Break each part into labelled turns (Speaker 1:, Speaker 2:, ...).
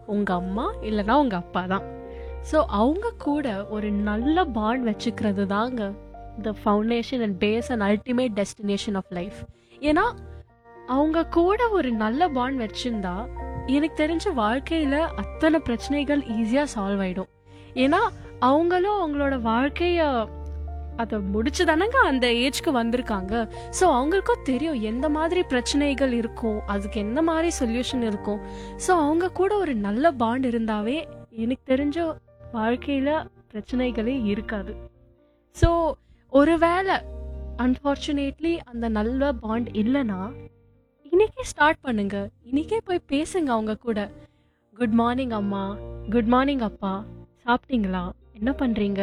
Speaker 1: உங்க அம்மா இல்லைன்னா உங்க அப்பா தான் ஸோ அவங்க கூட ஒரு நல்ல பாண்ட் வச்சுக்கிறது தாங்க the foundation and base and ultimate destination of life ஏன்னா அவங்க கூட ஒரு நல்ல பாண்ட் வச்சிருந்தா எனக்கு தெரிஞ்ச வாழ்க்கையில அத்தனை பிரச்சனைகள் ஈஸியா சால்வ் ஆயிடும் ஏன்னா அவங்களும் அவங்களோட வாழ்க்கைய அதை முடிச்சு தானங்க அந்த ஏஜ்க்கு வந்திருக்காங்க ஸோ அவங்களுக்கும் தெரியும் எந்த மாதிரி பிரச்சனைகள் இருக்கும் அதுக்கு எந்த மாதிரி சொல்யூஷன் இருக்கும் ஸோ அவங்க கூட ஒரு நல்ல பாண்ட் இருந்தாவே எனக்கு தெரிஞ்ச வாழ்க்கையில பிரச்சனைகளே இருக்காது ஸோ ஒருவேளை அன்ஃபார்ச்சுனேட்லி அந்த நல்ல பாண்ட் இல்லைன்னா இன்னைக்கே ஸ்டார்ட் பண்ணுங்க இன்னைக்கே போய் பேசுங்க அவங்க கூட குட் மார்னிங் அம்மா குட் மார்னிங் அப்பா சாப்பிட்டீங்களா என்ன பண்றீங்க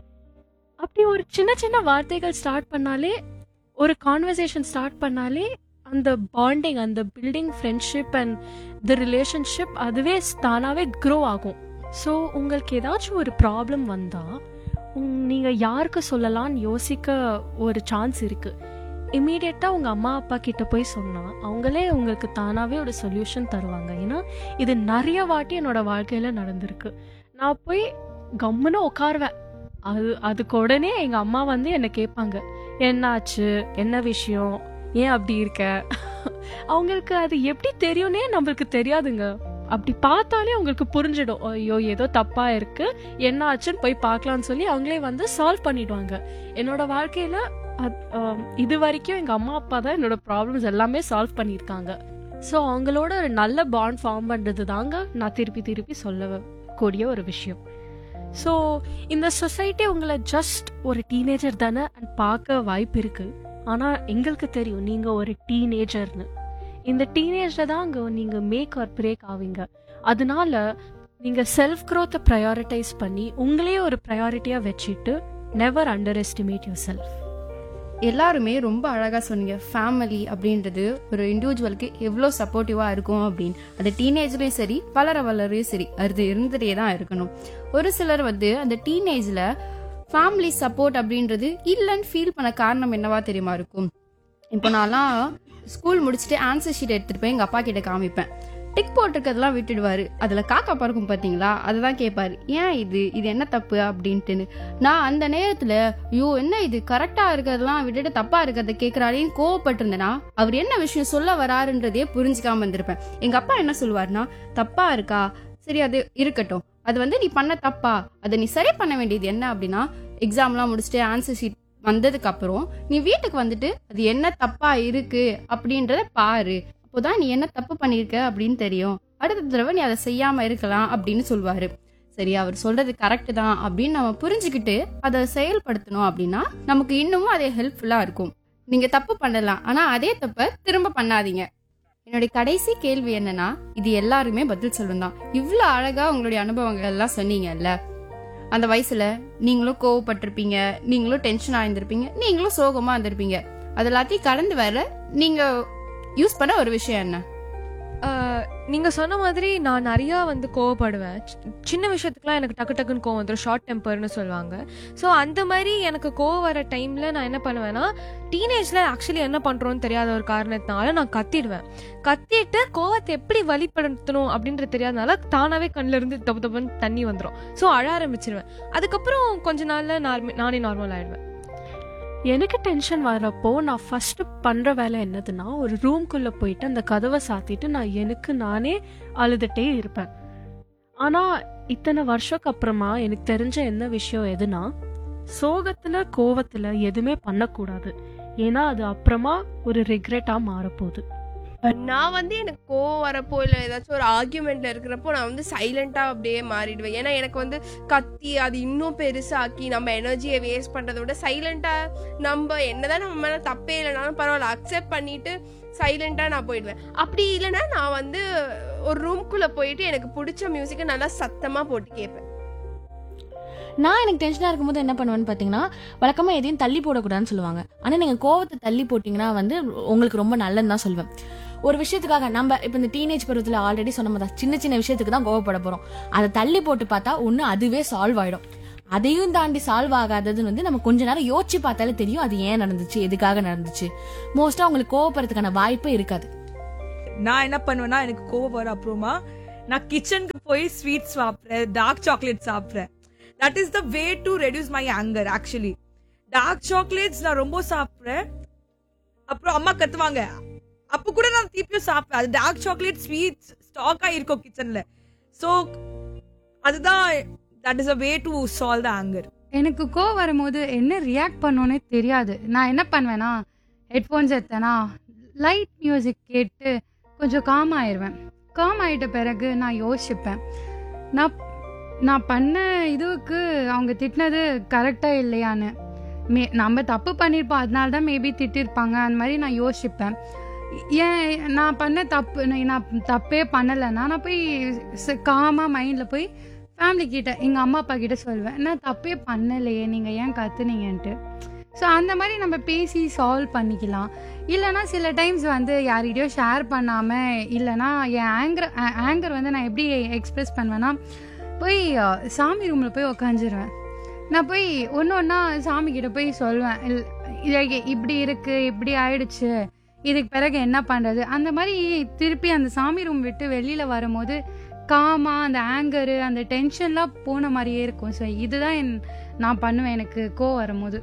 Speaker 1: அப்படி ஒரு சின்ன சின்ன வார்த்தைகள் ஸ்டார்ட் பண்ணாலே ஒரு கான்வர்சேஷன் ஸ்டார்ட் பண்ணாலே அந்த பாண்டிங் அந்த building friendship and the relationship அதுவே தானாகவே க்ரோ ஆகும் ஸோ உங்களுக்கு ஏதாச்சும் ஒரு ப்ராப்ளம் வந்தால் நீங்கள் யாருக்கு சொல்லலாம்னு யோசிக்க ஒரு சான்ஸ் இருக்குது இமீடியட்டாக உங்கள் அம்மா அப்பா கிட்ட போய் சொன்னால் அவங்களே உங்களுக்கு தானாகவே ஒரு சொல்யூஷன் தருவாங்க ஏன்னா இது நிறைய வாட்டி என்னோட வாழ்க்கையில் நடந்திருக்கு நான் போய் கம்முன்னு உட்காருவேன் அது அதுக்கு உடனே எங்கள் அம்மா வந்து என்னை கேட்பாங்க என்னாச்சு என்ன விஷயம் ஏன் அப்படி இருக்க அவங்களுக்கு அது எப்படி தெரியும்னே நம்மளுக்கு தெரியாதுங்க அப்படி பார்த்தாலே அவங்களுக்கு புரிஞ்சிடும் ஐயோ ஏதோ தப்பா இருக்கு என்ன ஆச்சுன்னு போய் பார்க்கலாம்னு சொல்லி அவங்களே வந்து சால்வ் பண்ணிடுவாங்க என்னோட வாழ்க்கையில அது- ஆம், இது வரைக்கும் எங்க அம்மா அப்பா தான் என்னோட ப்ராப்ளம்ஸ் எல்லாமே சால்வ் பண்ணியிருக்காங்க ஸோ அவங்களோட ஒரு நல்ல பாண்ட் ஃபார்ம் பண்றது தாங்க நான் திருப்பி திருப்பி சொல்ல கூடிய ஒரு விஷயம் ஸோ இந்த சொசைட்டி உங்களை ஜஸ்ட் ஒரு டீனேஜர் தானே அண்ட் பார்க்க வாய்ப்பு இருக்கு ஆனால் எங்களுக்கு தெரியும் நீங்கள் ஒரு டீனேஜர்னு இந்த டீனேஜில் தான் அங்கே நீங்கள் மேக் ஆர் பிரேக் ஆவீங்க அதனால நீங்கள் செல்ஃப் க்ரோத்தை ப்ரையாரிட்டைஸ் பண்ணி உங்களே ஒரு ப்ரையாரிட்டியாக வச்சுட்டு never underestimate yourself
Speaker 2: எல்லாருமே ரொம்ப அழகா சொன்னீங்க ஃபேமிலி அப்படின்றது ஒரு இண்டிவிஜுவலுக்கு எவ்வளோ சப்போர்ட்டிவா இருக்கும் அப்படின்னு அது டீனேஜ்லயும் சரி வளர வளரையும் சரி அது இருந்துட்டே தான் இருக்கணும் ஒரு சிலர் வந்து அந்த டீனேஜ்ல ஃபேமிலி சப்போர்ட் அப்படின்றது இல்லைன்னு ஃபீல் பண்ண காரணம் என்னவா தெரியுமா இருக்கும் இப்போ நான்லாம் ஸ்கூல் முடிச்சுட்டு ஆன்சர் ஷீட் எடுத்துட்டு போய் எங்க அப்பா கிட்ட காமிப்பேன் டிக் போட்டிருக்கிறதெல்லாம் விட்டுடுவாரு அதுல காக்கா பறக்கும் பாத்தீங்களா அதுதான் கேட்பாரு ஏன் இது இது என்ன தப்பு அப்படின்ட்டுன்னு நான் அந்த நேரத்துல ஐயோ என்ன இது கரெக்டா இருக்கிறதெல்லாம் விட்டுட்டு தப்பா இருக்கிறத கேட்கறாளேன்னு கோவப்பட்டிருந்தேனா அவர் என்ன விஷயம் சொல்ல வராருன்றதே புரிஞ்சுக்காம இருந்திருப்பேன் எங்க அப்பா என்ன சொல்லுவாருன்னா தப்பா இருக்கா சரி அது இருக்கட்டும் அது வந்து நீ பண்ண தப்பா அதை நீ சரி பண்ண வேண்டியது என்ன அப்படின்னா எக்ஸாம்லாம் முடிச்சுட்டு ஆன்சர் ஷீட் வந்ததுக்கு அப்புறம் நீ வீட்டுக்கு வந்துட்டு அது என்ன தப்பா இருக்கு அப்படின்றத பாரு அப்போதான் நீ என்ன தப்பு பண்ணிருக்க அப்படின்னு தெரியும் அடுத்த தடவை நீ அதை செய்யாம இருக்கலாம் அப்படின்னு சொல்லுவாரு சரி அவர் சொல்றது கரெக்ட் தான் அப்படின்னு நம்ம புரிஞ்சுக்கிட்டு அதை செயல்படுத்தணும் அப்படின்னா நமக்கு இன்னமும் அதே ஹெல்ப்ஃபுல்லா இருக்கும் நீங்க தப்பு பண்ணலாம் ஆனா அதே தப்ப திரும்ப பண்ணாதீங்க என்னுடைய கடைசி கேள்வி என்னன்னா இது எல்லாருமே பதில் சொல்லணும் தான் இவ்வளவு அழகா உங்களுடைய அனுபவங்கள் எல்லாம் சொன்னீங்கல்ல அந்த வயசுல நீங்களும் கோவப்பட்டிருப்பீங்க நீங்களும் டென்ஷன் ஆயிருந்திருப்பீங்க நீங்களும் சோகமா இருந்திருப்பீங்க அது எல்லாத்தையும் கடந்து வர நீங்க யூஸ் பண்ண ஒரு விஷயம் என்ன
Speaker 3: ஆஹ் நீங்க சொன்ன மாதிரி நான் நிறையா வந்து கோவப்படுவேன் சி- சின்ன விஷயத்துக்குலாம் எனக்கு டக்கு டக்குன்னு கோவம் வந்துடும் ஷார்ட் டெம்பர்னு சொல்லுவாங்க ஸோ அந்த மாதிரி எனக்கு கோவம் வர டைம்ல நான் என்ன பண்ணுவேன்னா டீனேஜ்ல ஆக்சுவலி என்ன பண்றோம்னு தெரியாத ஒரு காரணத்தினால நான் கத்திடுவேன் கத்திட்டு கோவத்தை எப்படி வழிப்படுத்தணும் அப்படின்றது தெரியாதனால தானாவே கண்ணுல இருந்து தப்பு தப்புன்னு தண்ணி வந்துடும் ஸோ அழ ஆரம்பிச்சிருவேன் அதுக்கப்புறம் கொஞ்ச நாள்ல நார்ம- நானே நார்மல் ஆயிடுவேன்
Speaker 1: எனக்கு டென்ஷன் வரப்போ நான் ஃபர்ஸ்ட் பண்ற வேலை என்னதுன்னா ஒரு ரூம்குள்ள போயிட்டு அந்த கதவை சாத்திட்டு நான் எனக்கு நானே அழுதுட்டே இருப்பேன் ஆனா இத்தனை வருஷக்கு அப்புறமா எனக்கு தெரிஞ்ச என்ன விஷயம் எதுனா சோகத்துல கோவத்துல எதுவுமே பண்ணக்கூடாது ஏன்னா அது அப்புறமா ஒரு ரிக்ரெட்டா மாறப்போகுது
Speaker 4: நான் வந்து எனக்கு கோவம் வரப்போ இல்லை ஏதாச்சும் ஒரு ஆர்கியூமெண்ட்ல இருக்கிறப்போ நான் வந்து சைலண்டா அப்படியே மாறிடுவேன் ஏன்னா எனக்கு வந்து கத்தி அது இன்னும் பெருசாக்கி நம்ம எனர்ஜியை வேஸ்ட் பண்றதை விட சைலண்டா நம்ம என்னதான் நம்ம மேல தப்பே இல்லைனாலும் பரவாயில்ல அக்செப்ட் பண்ணிட்டு சைலண்டா நான் போயிடுவேன் அப்படி இல்லைன்னா நான் வந்து ஒரு ரூம்குள்ள போயிட்டு எனக்கு பிடிச்ச மியூசிக்கை நல்லா சத்தமா போட்டு கேட்பேன்
Speaker 5: நான் எனக்கு டென்ஷனாக இருக்கும்போது என்ன பண்ணுவேன்னு பார்த்தீங்கன்னா வழக்கமாக எதையும் தள்ளி போடக்கூடாதுன்னு சொல்லுவாங்க ஆனால் நீங்கள் கோவத்தை தள்ளி போட்டிங்கன்னா வந்து உங்களுக்கு ரொம்ப நல்லதுன்னு தான் சொல்லுவேன் ஒரு விஷயத்துக்காக நம்ம இப்போ இந்த டீனேஜ் பருவத்தில் ஆல்ரெடி சொன்ன மாதிரி தான், சின்ன சின்ன விஷயத்துக்கு தான் கோவப்பட போகிறோம் அதை தள்ளி போட்டு பார்த்தா ஒன்று அதுவே சால்வ் ஆகிடும் அதையும் தாண்டி சால்வ் ஆகாததுன்னு வந்து நம்ம கொஞ்ச நேரம் யோசிச்சு பார்த்தாலே தெரியும் அது ஏன் நடந்துச்சு எதுக்காக நடந்துச்சு மோஸ்ட்டாக உங்களுக்கு கோவப்படுறதுக்கான வாய்ப்பே இருக்காது
Speaker 6: நான் என்ன பண்ணுவேன்னா எனக்கு கோவம் வர அப்புறமா நான் கிச்சனுக்கு போய் போய் ஸ்வீட் சாப்பிட்றேன் டார்க் சாக்லேட் சாப்பிட்றேன் that is the way to reduce my anger actually dark chocolates நான் ரொம்ப சாப்பிட்றேன் அப்புறம் அம்மா கத்துவாங்க அப்போ கூட நான் திருப்பியும் சாப்பிட்டேன் அது டார்க் சாக்லேட் ஸ்வீட்ஸ் ஸ்டாக் ஆகிருக்கும் கிச்சன்ல ஸோ அதுதான் that is a way to solve the anger
Speaker 7: எனக்கு கோ வரும்போது என்ன ரியாக்ட் பண்ணோன்னே தெரியாது நான் என்ன பண்ணுவேன்னா ஹெட்ஃபோன்ஸ் எடுத்தேனா லைட் மியூசிக் கேட்டு கொஞ்சம் காம் ஆயிடுவேன் காம் ஆயிட்ட பிறகு நான் யோசிப்பேன் நான் நான் பண்ண இதுவுக்கு அவங்க திட்டினது கரெக்டாக இல்லையான்னு மே நம்ம தப்பு பண்ணியிருப்போம் அதனால தான் மேபி திட்டிருப்பாங்க அந்த மாதிரி நான் யோசிப்பேன் ஏன் நான் பண்ண தப்பு நான் நான் தப்பே பண்ணலைன்னா நான் போய் காமாக மைண்டில் போய் ஃபேமிலி கிட்ட எங்கள் அம்மா அப்பா கிட்ட சொல்லுவேன் நான் தப்பே பண்ணலையே நீங்கள் ஏன் கத்துனீங்கன்ட்டு ஸோ அந்த மாதிரி நம்ம பேசி சால்வ் பண்ணிக்கலாம் இல்லைனா சில டைம்ஸ் வந்து யார்கிட்டயோ ஷேர் பண்ணாமல் இல்லைனா என் ஆங்கர் ஆங்கர் வந்து நான் எப்படி எக்ஸ்பிரஸ் பண்ணுவேன்னா போய் அஹ், சாமி ரூமில் போய் உக்காந்துருவேன் நான் போய் ஒன்று ஒன்றா சாமி கிட்ட போய் சொல்லுவேன் இல்- இது இப்படி இருக்குது இப்படி ஆயிடுச்சு இதுக்கு பிறகு என்ன பண்ணுறது அந்த மாதிரி திருப்பி அந்த சாமி ரூம் விட்டு வெளியில் வரும்போது காமா அந்த ஆங்கரு அந்த டென்ஷன்லாம் போன மாதிரியே இருக்கும் ஸோ இதுதான் என் நான் பண்ணுவேன் எனக்கு கோ வரும்போது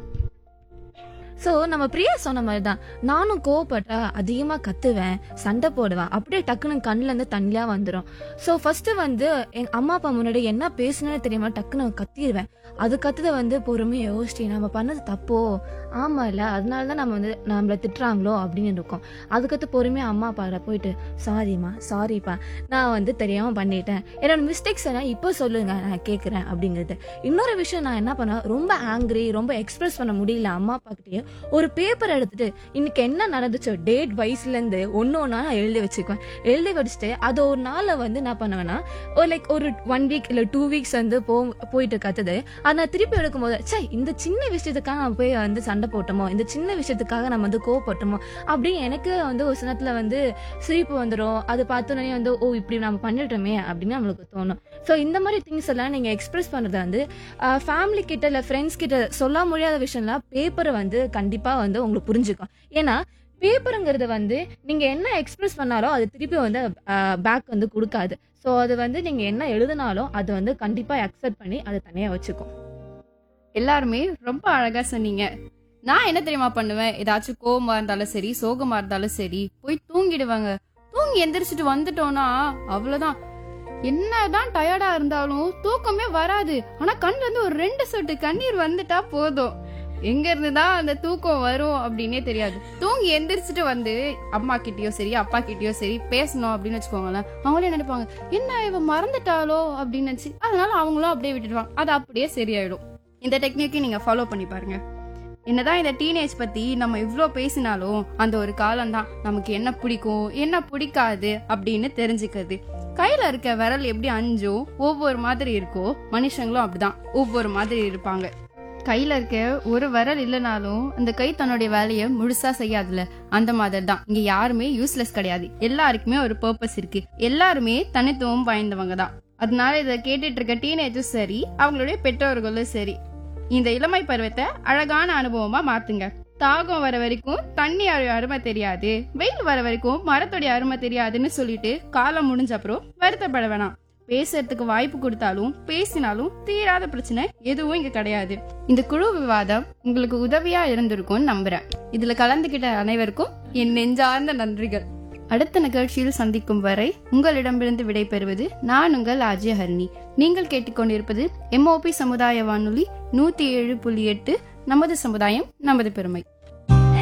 Speaker 5: ஸோ நம்ம பிரியா சொன்ன மாதிரி தான் நானும் கோவப்பட்டா அதிகமாக கத்துவேன் சண்டை போடுவேன் அப்படியே டக்குன்னு கண்ணுல இருந்து தண்ணியாக வந்துடும் ஸோ ஃபர்ஸ்ட் வந்து எங்க அம்மா அப்பா முன்னாடி என்ன பேசுனேன்னு தெரியாம டக்குன்னு கத்திடுவேன் அது கத்துத வந்து பொறுமையாக யோசிச்சு நம்ம பண்ணது தப்போ ஆமா இல்ல அதனால தான் நம்ம வந்து நம்மள திட்டுறாங்களோ அப்படின்னு இருக்கும் அதுக்கடுத்து பொறுமையாக அம்மா அப்பாட போயிட்டு சாரிம்மா சாரிப்பா நான் வந்து தெரியாம பண்ணிட்டேன் என்னோட மிஸ்டேக்ஸ் எல்லாம் இப்போ சொல்லுங்க நான் கேட்குறேன் அப்படிங்கிறது இன்னொரு விஷயம் நான் என்ன பண்ணேன் ரொம்ப ஆங்கிரி ரொம்ப எக்ஸ்பிரஸ் பண்ண முடியல அம்மா அப்பா கிட்டயே ஒரு பேப்பர் எடுத்துட்டு இன்னைக்கு என்ன நடந்துச்சோ டேட் வைஸ்ல இருந்து ஒன்னு ஒன்னா நான் எழுதி வச்சுக்குவேன் எழுதி வச்சுட்டு அது ஒரு நாள்ல வந்து என்ன பண்ணுவேன்னா ஒரு லைக் ஒரு ஒன் வீக் இல்ல டூ வீக்ஸ் வந்து போ போயிட்டு கத்துது அதை நான் திருப்பி எடுக்கும்போது சே இந்த சின்ன விஷயத்துக்காக நம்ம போய் வந்து சண்டை போட்டோமோ இந்த சின்ன விஷயத்துக்காக நம்ம வந்து கோவப்பட்டோமோ அப்படின்னு எனக்கு வந்து ஒரு சினத்துல வந்து சிரிப்பு வந்துடும் அது பார்த்தோன்னே வந்து ஓ இப்படி நம்ம பண்ணிட்டோமே அப்படின்னு நம்மளுக்கு தோணும் ஸோ இந்த மாதிரி திங்ஸ் எல்லாம் நீங்க எக்ஸ்பிரஸ் பண்றது வந்து ஃபேமிலி கிட்ட இல்ல ஃப்ரெண்ட்ஸ் கிட்ட சொல்ல முடியாத விஷயம்லாம் பேப்பரை வந்து கண்டிப்பா வந்து உங்களுக்கு புரிஞ்சுக்கும் ஏன்னா பேப்பருங்கிறது வந்து நீங்க என்ன எக்ஸ்பிரஸ் பண்ணாலும் அது திருப்பி வந்து பேக் வந்து கொடுக்காது ஸோ அது வந்து நீங்க என்ன எழுதினாலும் அது வந்து கண்டிப்பா அக்செப்ட் பண்ணி அதை தனியா வச்சுக்கும்
Speaker 2: எல்லாருமே ரொம்ப அழகா சொன்னீங்க நான் என்ன தெரியுமா பண்ணுவேன் ஏதாச்சும் கோவமா இருந்தாலும் சரி சோகமா இருந்தாலும் சரி போய் தூங்கிடுவாங்க தூங்கி எந்திரிச்சிட்டு வந்துட்டோம்னா அவ்வளவுதான் என்னதான் டயர்டா இருந்தாலும் தூக்கமே வராது ஆனா கண்ணுல இருந்து ஒரு ரெண்டு சொட்டு கண்ணீர் வந்துட்டா போதும் எங்க இருந்து தான் அந்த தூக்கம் வரும் அப்படின்னே தெரியாது தூங்கி எந்திரிச்சிட்டு வந்து அம்மா கிட்டயோ சரி அப்பா கிட்டயோ சரி பேசணும் அப்படின்னு வச்சுக்கோங்களேன் அவங்களே நினைப்பாங்க என்ன இவ மறந்துட்டாளோ அப்படின்னு நினைச்சு அதனால அவங்களும் அப்படியே விட்டுடுவாங்க அது அப்படியே சரியாயிடும் இந்த டெக்னிக்கை நீங்க ஃபாலோ பண்ணி பாருங்க என்னதான் இந்த டீனேஜ் பத்தி நம்ம இவ்ளோ பேசினாலும் அந்த ஒரு காலம் தான் நமக்கு என்ன பிடிக்கும் என்ன பிடிக்காது அப்படின்னு தெரிஞ்சுக்கிறது கையில இருக்க விரல் எப்படி அஞ்சோ ஒவ்வொரு மாதிரி இருக்கோ மனுஷங்களும் அப்படிதான் ஒவ்வொரு மாதிரி இருப்பாங்க கையில இருக்க ஒரு விரல் இல்லைனாலும் அந்த கை தன்னுடைய வேலையை முழுசா செய்யாதுல அந்த மாதிரி தான் இங்க யாருமே யூஸ்லெஸ் கிடையாது எல்லாருக்குமே ஒரு பர்பஸ் இருக்கு எல்லாருமே தனித்துவம் வாய்ந்தவங்க தான் அதனால இதை கேட்டுட்டு இருக்க டீனேஜும் சரி அவங்களுடைய பெற்றோர்களும் சரி இந்த இளமை பருவத்தை அழகான அனுபவமா மாத்துங்க தாகம் வர வரைக்கும் தண்ணி அரு- அருமை தெரியாது வெயில் வர வரைக்கும் மரத்தோடைய அருமை தெரியாதுன்னு சொல்லிட்டு காலம் முடிஞ்ச அப்புறம் வருத்தப்பட வேணாம் பேசுறதுக்கு வாய்ப்பு கொடுத்தாலும் பேசினாலும் தீராத பிரச்சனை எதுவும் இங்க கிடையாது இந்த குழு விவாதம் உங்களுக்கு உதவியா இருந்திருக்கும்னு நம்புறேன் இதுல கலந்துகிட்ட அனைவருக்கும் என் நெஞ்சார்ந்த நன்றிகள் அடுத்த நிகழ்ச்சியில் சந்திக்கும் வரை உங்களிடமிருந்து விடைபெறுவது நான் உங்கள் அஜய் ஹரிணி நீங்கள் கேட்டுக்கொண்டிருப்பது எம்ஓபி சமுதாய வானொலி நூத்தி ஏழு புள்ளி எட்டு நமது சமுதாயம் நமது பெருமை